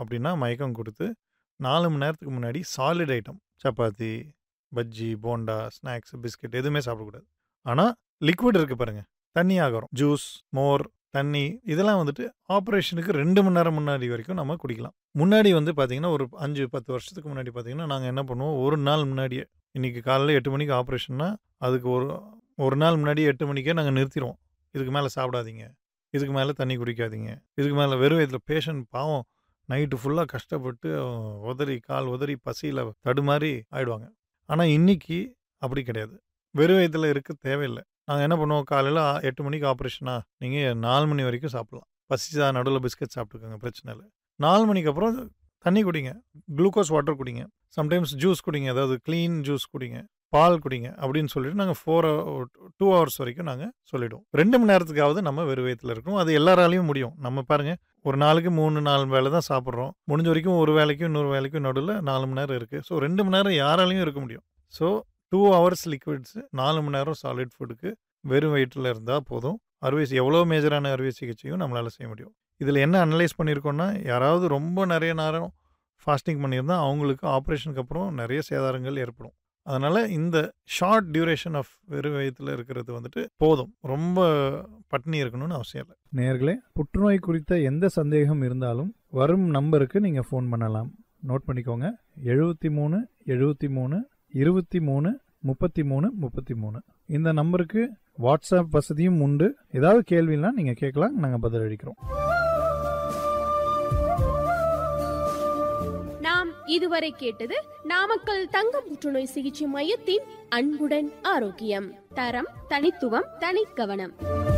அப்படின்னா மயக்கம் கொடுத்து நாலு மணி நேரத்துக்கு முன்னாடி solid item chapati bajji bonda snacks biscuit எதுவுமே சாப்பிடக்கூடாது ஆனால் லிக்விட் இருக்கு பாருங்க தண்ணி ஆகாரம் ஜூஸ் மோர் தண்ணி இதெல்லாம் வந்துட்டு ஆப்ரேஷனுக்கு ரெண்டு மணி நேரம் முன்னாடி வரைக்கும் நம்ம குடிக்கலாம் முன்னாடி வந்து பார்த்தீங்கன்னா ஒரு அஞ்சு பத்து வருஷத்துக்கு முன்னாடி பார்த்தீங்கன்னா நாங்கள் என்ன பண்ணுவோம் ஒரு நாள் முன்னாடியே இன்னைக்கு காலையில் எட்டு மணிக்கு ஆப்ரேஷன்னா அதுக்கு ஒரு ஒரு நாள் முன்னாடி எட்டு மணிக்கே நாங்கள் நிறுத்திடுவோம் இதுக்கு மேலே சாப்பிடாதீங்க இதுக்கு மேலே தண்ணி குடிக்காதீங்க இதுக்கு மேலே வெறும் வயிற்றில் பேஷண்ட் பாவம் நைட்டு ஃபுல்லாக கஷ்டப்பட்டு அஹ், உதறி கால் உதறி பசியில் தடுமாறி ஆயிடுவாங்க ஆனால் இன்னைக்கு அப்படி கிடையாது வெறும் வயிற்றில் இருக்க தேவையில்லை நாங்கள் என்ன பண்ணுவோம் காலையில் எட்டு மணிக்கு ஆப்ரேஷனா நீங்கள் நாலு மணி வரைக்கும் சாப்பிடலாம் பசிச்சா நடுவில் பிஸ்கட் சாப்பிட்டுக்கோங்க பிரச்சனை இல்லை நாலு மணிக்கு அப்புறம் தண்ணி குடிங்க குளுக்கோஸ் வாட்டர் குடிங்க சம்டைம்ஸ் ஜூஸ் குடிங்க அதாவது க்ளீன் ஜூஸ் குடிங்க பால் குடிங்க அப்படின்னு சொல்லிட்டு நாங்கள் ஃபோர் டூ ஹவர்ஸ் வரைக்கும் நாங்கள் சொல்லிடுவோம் ரெண்டு மணி நேரத்துக்காவது நம்ம வெறும் வயிற்றில் இருக்கணும் அது எல்லாராலையும் முடியும் நம்ம பாருங்க ஒரு நாளைக்கு மூணு நாலு வேளை தான் சாப்பிட்றோம் முடிஞ்ச வரைக்கும் ஒரு வேலைக்கும் இன்னொரு வேலைக்கும் நடுவில் நாலு மணி நேரம் இருக்குது ஸோ ரெண்டு மணி நேரம் யாராலையும் இருக்க முடியும் ஸோ டூ ஹவர்ஸ் லிக்விட்ஸ் நாலு மணி நேரம் சாலிட் ஃபுட்டுக்கு வெறும் வயிற்றில் இருந்தால் போதும் அறுவை சி- எவ்வளோ மேஜரான அறுவை சிகிச்சையும் நம்மளால் செய்ய முடியும் இதில் என்ன அனலைஸ் பண்ணியிருக்கோம்னா யாராவது ரொம்ப நிறைய நேரம் ஃபாஸ்டிங் பண்ணியிருந்தா அவங்களுக்கு ஆப்ரேஷனுக்கு அப்புறம் நிறைய சேதாரங்கள் ஏற்படும் அதனால் இந்த ஷார்ட் டியூரேஷன் ஆஃப் வெறும் வயிற்றில் இருக்கிறது வந்துட்டு போதும் ரொம்ப பட்டினி இருக்கணும்னு அவசியம் இல்லை நேர்களே புற்றுநோய் குறித்த எந்த சந்தேகம் இருந்தாலும் வரும் நம்பருக்கு நீங்கள் ஃபோன் பண்ணலாம் நோட் பண்ணிக்கோங்க எழுபத்தி மூணு எழுபத்தி மூணு இருபத்தி மூணு முப்பத்தி மூணு முப்பத்தி மூணு இந்த நம்பருக்கு வாட்ஸ்அப் வசதியும் உண்டு ஏதாவது கேள்வினா நீங்கள் கேட்கலாம் நாங்கள் பதிலளிக்கிறோம் நாம் இதுவரை கேட்டது நாமக்கல் தங்க புற்றுநோய் சிகிச்சை மையத்தின் அன்புடன் ஆரோக்கியம் தரம் தனித்துவம் தனிக்கவனம்